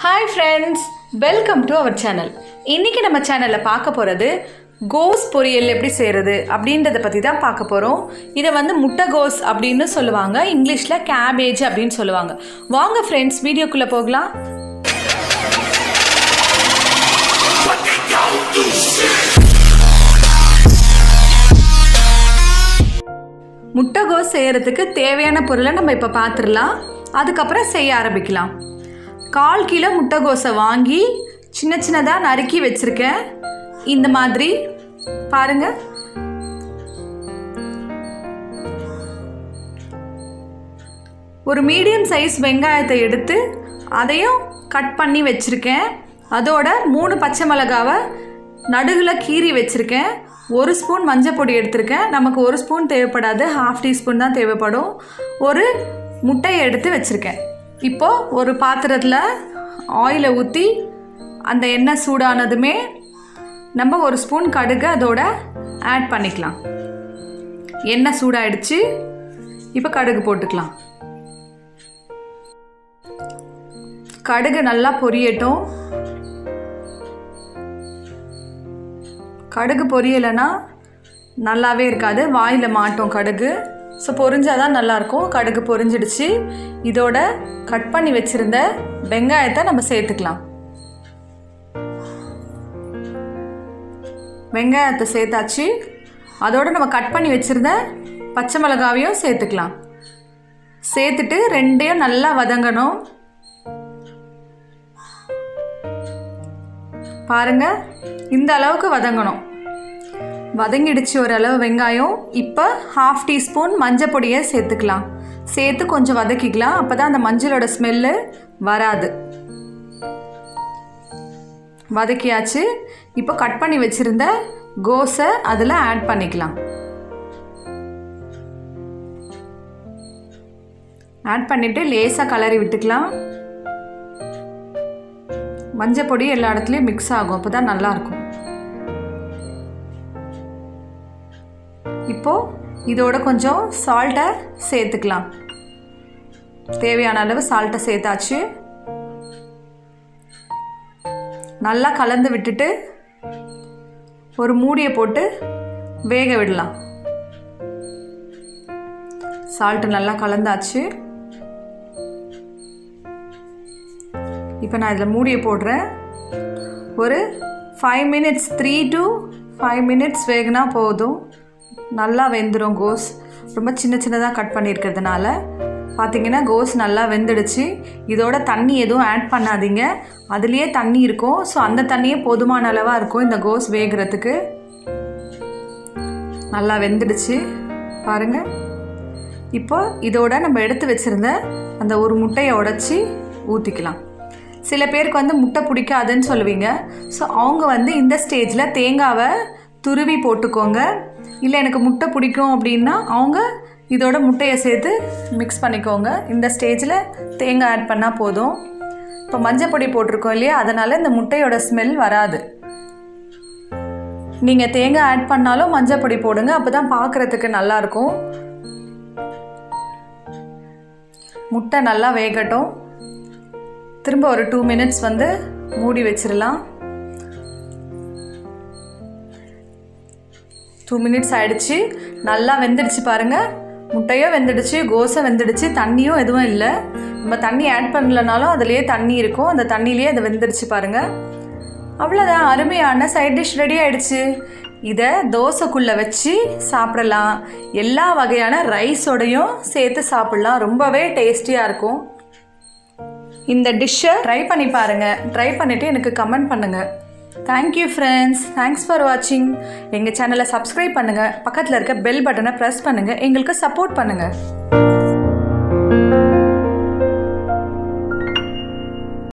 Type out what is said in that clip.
hi friends welcome to our channel இன்றைக்கி நம்ம சேனலில் பார்க்க போகிறது கோஸ் பொரியல் எப்படி செய்கிறது அப்படின்றத பற்றி தான் பார்க்க போகிறோம் இதை வந்து முட்டைகோஸ் அப்படின்னு சொல்லுவாங்க இங்கிலீஷில் கேபேஜ் அப்படின்னு சொல்லுவாங்க வாங்க ஃப்ரெண்ட்ஸ் வீடியோக்குள்ளே போகலாம் முட்டைகோஸ் செய்கிறதுக்கு தேவையான பொருளை நம்ம இப்போ பார்த்துடலாம் அதுக்கப்புறம் செய்ய ஆரம்பிக்கலாம் கால் கிலோ முட்டைகோஸை வாங்கி சின்ன சின்னதாக நறுக்கி வச்சுருக்கேன் இந்த மாதிரி பாருங்க ஒரு மீடியம் சைஸ் வெங்காயத்தை எடுத்து அதையும் கட் பண்ணி வச்சுருக்கேன் அதோட மூணு பச்சை மிளகாவை நடுவில் கீறி வச்சுருக்கேன் ஒரு ஸ்பூன் மஞ்சள் பொடி எடுத்திருக்கேன் நமக்கு ஒரு ஸ்பூன் தேவைப்படாது ஹாஃப் டீஸ்பூன் தான் தேவைப்படும் ஒரு முட்டையை எடுத்து வச்சுருக்கேன் இப்போது ஒரு பாத்திரத்தில் ஆயிலை ஊற்றி அந்த எண்ணெய் சூடானதுமே நம்ம ஒரு ஸ்பூன் கடுகு அதோட ஆட் பண்ணிக்கலாம் எண்ணெய் சூடாயிடுச்சு இப்போ கடுகு போட்டுக்கலாம் கடுகு நல்லா பொரியட்டும் கடுகு பொரியலைன்னா நல்லாவே இருக்காது வாயில் மாட்டோம் கடுகு ஸோ பொரிஞ்சாதான் நல்லாயிருக்கும் கடுகு பொரிஞ்சிடுச்சு இதோட கட் பண்ணி வச்சுருந்த வெங்காயத்தை நம்ம சேர்த்துக்கலாம் வெங்காயத்தை சேர்த்தாச்சு அதோட நம்ம கட் பண்ணி வச்சுருந்த பச்சை மிளகாவையும் சேர்த்துக்கலாம் சேர்த்துட்டு ரெண்டையும் நல்லா வதங்கணும் பாருங்க இந்த அளவுக்கு வதங்கணும் வதங்கிடுச்சு ஓரளவு வெங்காயம் இப்போ ஹாஃப் டீஸ்பூன் மஞ்சள் பொடியை சேர்த்துக்கலாம் சேர்த்து கொஞ்சம் வதக்கிக்கலாம் அப்போ தான் அந்த மஞ்சளோட ஸ்மெல்லு வராது வதக்கியாச்சு இப்போ கட் பண்ணி வச்சுருந்த கோஸை அதில் ஆட் பண்ணிக்கலாம் ஆட் பண்ணிவிட்டு லேசாக கலரி விட்டுக்கலாம் மஞ்சள் பொடி எல்லா இடத்துலையும் மிக்ஸ் ஆகும் அப்போ தான் நல்லாயிருக்கும் இப்போது இதோட கொஞ்சம் சால்ட்டை சேர்த்துக்கலாம் தேவையான அளவு சால்ட்டை சேர்த்தாச்சு நல்லா கலந்து விட்டுட்டு ஒரு மூடியை போட்டு வேக விடலாம் சால்ட்டு நல்லா கலந்தாச்சு இப்போ நான் இதில் மூடியை போடுறேன் ஒரு five minutes three to five minutes வேகுனா போதும் நல்லா வெந்துடும் கோஸ் ரொம்ப சின்ன சின்னதாக கட் பண்ணியிருக்கிறதுனால பார்த்தீங்கன்னா கோஸ் நல்லா வெந்துடுச்சு இதோட தண்ணி எதுவும் ஆட் பண்ணாதீங்க அதுலேயே தண்ணி இருக்கும் ஸோ அந்த தண்ணியே போதுமான அளவாக இருக்கும் இந்த கோஸ் வேகிறதுக்கு நல்லா வெந்துடுச்சு பாருங்கள் இப்போ இதோட நம்ம எடுத்து வச்சுருந்த அந்த ஒரு முட்டையை உடச்சி ஊற்றிக்கலாம் சில பேருக்கு வந்து முட்டை பிடிக்காதுன்னு சொல்லுவீங்க ஸோ அவங்க வந்து இந்த ஸ்டேஜில் தேங்காவை துருவி போட்டுக்கோங்க இல்லை எனக்கு முட்டை பிடிக்கும் அப்படின்னா அவங்க இதோட முட்டையை சேர்த்து மிக்ஸ் பண்ணிக்கோங்க இந்த ஸ்டேஜில் தேங்காய் ஆட் பண்ணால் போதும் இப்போ மஞ்சள் பொடி போட்டிருக்கோம் இல்லையா அதனால் இந்த முட்டையோட ஸ்மெல் வராது நீங்கள் தேங்காய் ஆட் பண்ணாலும் மஞ்சள் பொடி போடுங்க அப்போ தான் பார்க்குறதுக்கு நல்லாயிருக்கும் முட்டை நல்லா வேகட்டும் திரும்ப ஒரு டூ மினிட்ஸ் வந்து மூடி வச்சிடலாம் டூ மினிட்ஸ் ஆயிடுச்சு நல்லா வெந்துடுச்சு பாருங்கள் முட்டையும் வெந்துடுச்சு கோஸை வெந்துடுச்சு தண்ணியும் எதுவும் இல்லை நம்ம தண்ணி ஆட் பண்ணலனாலும் அதுலேயே தண்ணி இருக்கும் அந்த தண்ணியிலே அது வெந்துடுச்சு பாருங்கள் அவ்வளோதான் அருமையான சைட் டிஷ் ரெடி ஆயிடுச்சு இதை தோசைக்குள்ளே வச்சு சாப்பிடலாம் எல்லா வகையான ரைஸோடையும் சேர்த்து சாப்பிட்லாம் ரொம்பவே டேஸ்டியாக இருக்கும் இந்த டிஷ்ஷை ட்ரை பண்ணி பாருங்கள் ட்ரை பண்ணிவிட்டு எனக்கு கமெண்ட் பண்ணுங்கள் தேங்க்யூ ஃப்ரெண்ட்ஸ் தேங்க்ஸ் ஃபார் வாட்சிங் எங்கள் சேனலை சப்ஸ்கிரைப் பண்ணுங்கள் பக்கத்தில் இருக்க பெல் பட்டனை ப்ரெஸ் பண்ணுங்கள் எங்களுக்கு சப்போர்ட் பண்ணுங்கள்